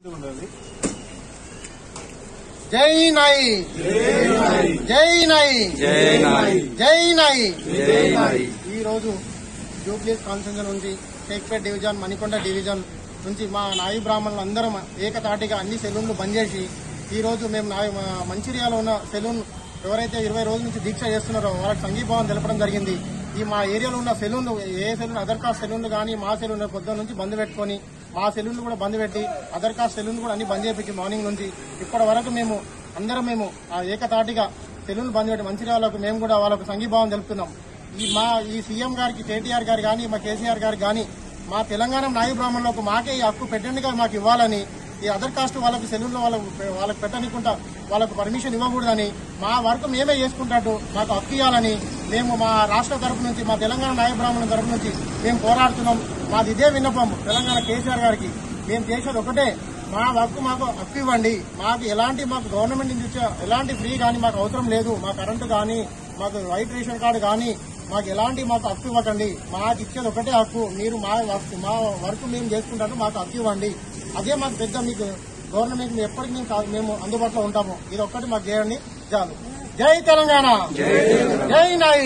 ఉండాలి జై నాయి జై నాయి జై నాయి జై నాయి జై నాయి ఈ రోజు జూబ్లీస్ కాన్స్టిట్యూషన్ నుంచి షేక్పేట్ డివిజన్ మణికొండ డివిజన్ నుంచి మా నాయి బ్రాహ్మణులు అందరం ఏకతాటిగా అన్ని సెలూన్లు బంద్ చేసి ఈ రోజు మేము నాయ- మా మంచిర్యాలలో ఉన్న సెలూన్ ఎవరైతే ఇరవై రోజుల నుంచి దీక్ష చేస్తున్నారో వాళ్ళకి సంఘీభావం తెలపడం జరిగింది ఈ మా ఏరియాలో ఉన్న సెలూన్లు ఏ సెలూన్ అదర్ కాస్ట్ సెలూన్లు కానీ మా సెలూన్ పొద్దున్న నుంచి బంద్ పెట్టుకొని మా సెలూన్లు కూడా బంద్ పెట్టి అదర్ కాస్ట్ సెలూన్ కూడా అన్ని బంద్ చేపించి మార్నింగ్ నుంచి ఇప్పటి వరకు మేము అందరం మేము ఆ ఏకతాటిగా సెలూన్ బంద్ పెట్టి మంచిర్యాలకు మేము కూడా వాళ్ళకు సంఘీభావం తెలుపుతున్నాం ఈ మా ఈ సీఎం గారికి కేటీఆర్ గారు కానీ మా కేసీఆర్ గారు కానీ మా తెలంగాణ నాయ బ్రాహ్మణులకు మాకే ఈ హక్కు పెట్టండి గారు మాకు ఇవ్వాలని ఈ అదర్ కాస్ట్ వాళ్ళకి సెలూన్లో వాళ్ళకు వాళ్ళకి పెట్టనికుంటా వాళ్ళకు పర్మిషన్ ఇవ్వకూడదని మా వర్క్ మేమే చేసుకుంటాడు మాకు హక్కు ఇవ్వాలని మేము మా రాష్ట్ర తరపు నుంచి మా తెలంగాణ నాయ బ్రాహ్మణుల తరపు నుంచి మేము పోరాడుతున్నాం మాది ఇదే విన్నపం తెలంగాణ కేసీఆర్ గారికి మేము చేసేది ఒకటే మా వర్క్ మాకు హక్కు ఇవ్వండి మాకు ఎలాంటి మాకు గవర్నమెంట్ నుంచి వచ్చే ఎలాంటి ఫ్రీ కానీ మాకు అవసరం లేదు మా కరెంటు కానీ మాకు వైట్ రేషన్ కార్డు కానీ మాకు ఎలాంటి మాకు హక్కు ఇవ్వకండి మాకు ఇచ్చేది ఒకటే హక్కు మీరు మా వర్క్ మా వర్క్ మేము చేసుకుంటారు మాకు హక్కు ఇవ్వండి అదే మాకు పెద్ద మీకు గవర్నమెంట్ ఎప్పటికీ మేము కా- మేము అందుబాటులో ఉంటాము ఇది ఒక్కటి మాకు చేయండి చాలు జై తెలంగాణ జై నాయి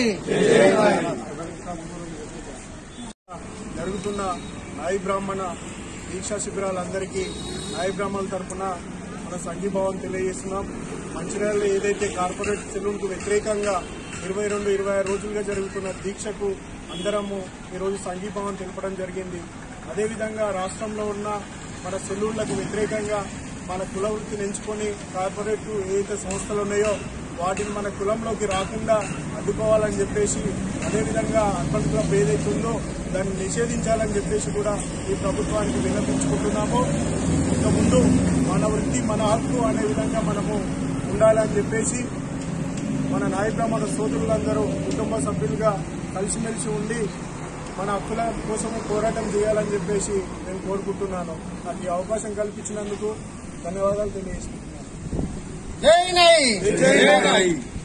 జరుగుతున్న నాయి బ్రాహ్మణ దీక్షా శిబిరాలందరికీ నాయి బ్రాహ్మణుల తరఫున మన సంఘీభావం తెలియజేస్తున్నాం మంచిర్యాలలో ఏదైతే కార్పొరేట్ సెలూన్కు వ్యతిరేకంగా ఇరవై రెండు ఇరవై ఆరు రోజులుగా జరుగుతున్న దీక్షకు అందరము ఈరోజు సంఘీభావం తెలపడం జరిగింది అదేవిధంగా రాష్ట్రంలో ఉన్న మన సెలూన్లకు వ్యతిరేకంగా మన కుల వృత్తిని ఎంచుకొని కార్పొరేట్ ఏదైతే సంస్థలు ఉన్నాయో వాటిని మన కులంలోకి రాకుండా అడ్డుకోవాలని చెప్పేసి అదేవిధంగా అర్బన్ క్లబ్ ఏదైతే ఉందో దాన్ని నిషేధించాలని చెప్పేసి కూడా ఈ ప్రభుత్వానికి విన్నపించుకుంటున్నాము ఇక ముందు మన వృత్తి మన హక్కు అనే విధంగా మనము ఉండాలని చెప్పేసి మన నాయ బ్రాహ్మణ సోదరులందరూ కుటుంబ సభ్యులుగా కలిసిమెలిసి ఉండి మన హక్కుల కోసము పోరాటం చేయాలని చెప్పేసి నేను కోరుకుంటున్నాను నాకు ఈ అవకాశం కల్పించినందుకు ధన్యవాదాలు తెలియజేస్తున్నాను జై నాయి జై నాయి